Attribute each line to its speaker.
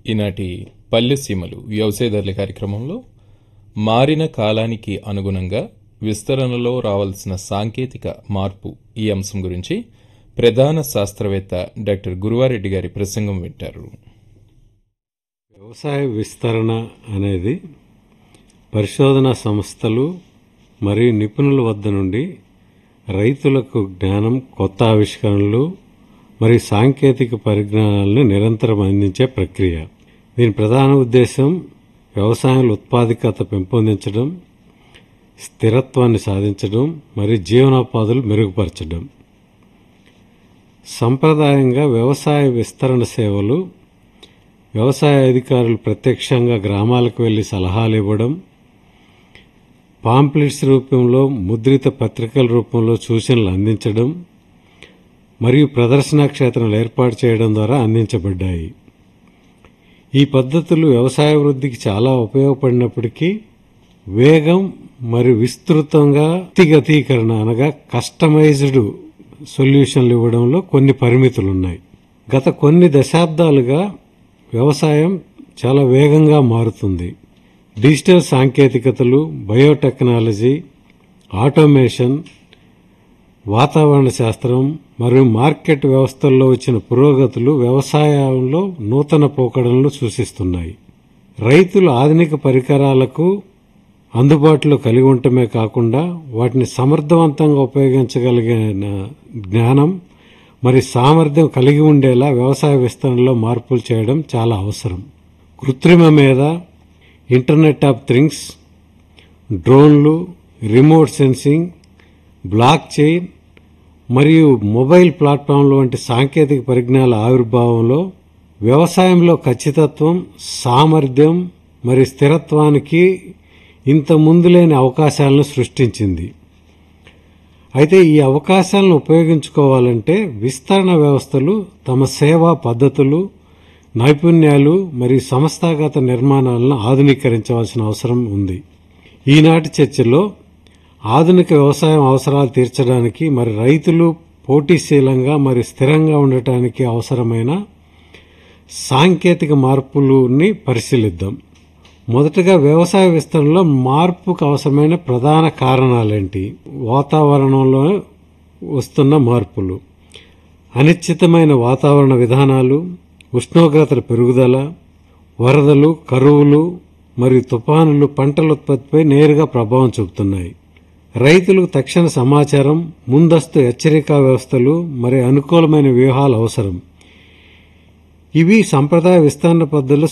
Speaker 1: ఈనాటి పల్లె సీమలు వ్యవసాయదారుల కార్యక్రమంలో మారిన కాలానికి అనుగుణంగా విస్తరణలో రావాల్సిన సాంకేతిక మార్పు ఈ అంశం గురించి ప్రధాన శాస్త్రవేత్త డాక్టర్ గురువారెడ్డి గారి ప్రసంగం వింటారు
Speaker 2: వ్యవసాయ విస్తరణ అనేది పరిశోధనా సంస్థలు మరియు నిపుణుల వద్ద నుండి రైతులకు జ్ఞానం కొత్త ఆవిష్కరణలు మరియు సాంకేతిక పరిజ్ఞానాలను నిరంతరం అందించే ప్రక్రియ దీని ప్రధాన ఉద్దేశం వ్యవసాయంలో ఉత్పాదకత పెంపొందించడం స్థిరత్వాన్ని సాధించడం మరియు జీవనోపాధులు మెరుగుపరచడం సంప్రదాయంగా వ్యవసాయ విస్తరణ సేవలు వ్యవసాయ అధికారులు ప్రత్యక్షంగా గ్రామాలకు వెళ్లి సలహాలు ఇవ్వడం పాంప్లెట్స్ రూపంలో ముద్రిత పత్రికల రూపంలో సూచనలు అందించడం మరియు ప్రదర్శనా క్షేత్రాలు ఏర్పాటు చేయడం ద్వారా అందించబడ్డాయి ఈ పద్ధతులు వ్యవసాయ వృద్ధికి చాలా ఉపయోగపడినప్పటికీ వేగం మరియు విస్తృతంగా వ్యక్తిగతీకరణ అనగా కస్టమైజ్డ్ సొల్యూషన్లు ఇవ్వడంలో కొన్ని పరిమితులున్నాయి గత కొన్ని దశాబ్దాలుగా వ్యవసాయం చాలా వేగంగా మారుతుంది డిజిటల్ సాంకేతికతలు బయోటెక్నాలజీ ఆటోమేషన్ వాతావరణ శాస్త్రం మరియు మార్కెట్ వ్యవస్థల్లో వచ్చిన పురోగతులు వ్యవసాయంలో నూతన పోకడలను సూచిస్తున్నాయి రైతులు ఆధునిక పరికరాలకు అందుబాటులో కలిగి ఉండటమే కాకుండా వాటిని సమర్థవంతంగా ఉపయోగించగలిగిన జ్ఞానం మరి సామర్థ్యం కలిగి ఉండేలా వ్యవసాయ విస్తరణలో మార్పులు చేయడం చాలా అవసరం కృత్రిమ మీద ఇంటర్నెట్ ఆఫ్ థింగ్స్ డ్రోన్లు రిమోట్ సెన్సింగ్ బ్లాక్ చైన్ మరియు మొబైల్ ప్లాట్ఫామ్ల వంటి సాంకేతిక పరిజ్ఞానాల ఆవిర్భావంలో వ్యవసాయంలో ఖచ్చితత్వం సామర్థ్యం మరియు స్థిరత్వానికి ఇంత ముందు లేని అవకాశాలను సృష్టించింది అయితే ఈ అవకాశాలను ఉపయోగించుకోవాలంటే విస్తరణ వ్యవస్థలు తమ సేవా పద్ధతులు నైపుణ్యాలు మరియు సంస్థాగత నిర్మాణాలను ఆధునీకరించవలసిన అవసరం ఉంది ఈనాటి చర్చలో ఆధునిక వ్యవసాయం అవసరాలు తీర్చడానికి మరి రైతులు పోటీశీలంగా మరియు స్థిరంగా ఉండటానికి అవసరమైన సాంకేతిక మార్పులని పరిశీలిద్దాం మొదటగా వ్యవసాయ విస్తరణలో మార్పుకు అవసరమైన ప్రధాన కారణాలేంటి వాతావరణంలో వస్తున్న మార్పులు అనిశ్చితమైన వాతావరణ విధానాలు ఉష్ణోగ్రతల పెరుగుదల వరదలు కరువులు మరియు తుఫానులు పంటల ఉత్పత్తిపై నేరుగా ప్రభావం చూపుతున్నాయి రైతులకు తక్షణ సమాచారం ముందస్తు హెచ్చరికా వ్యవస్థలు మరియు అనుకూలమైన వ్యూహాలు అవసరం ఇవి సంప్రదాయ విస్తరణ పద్ధతులు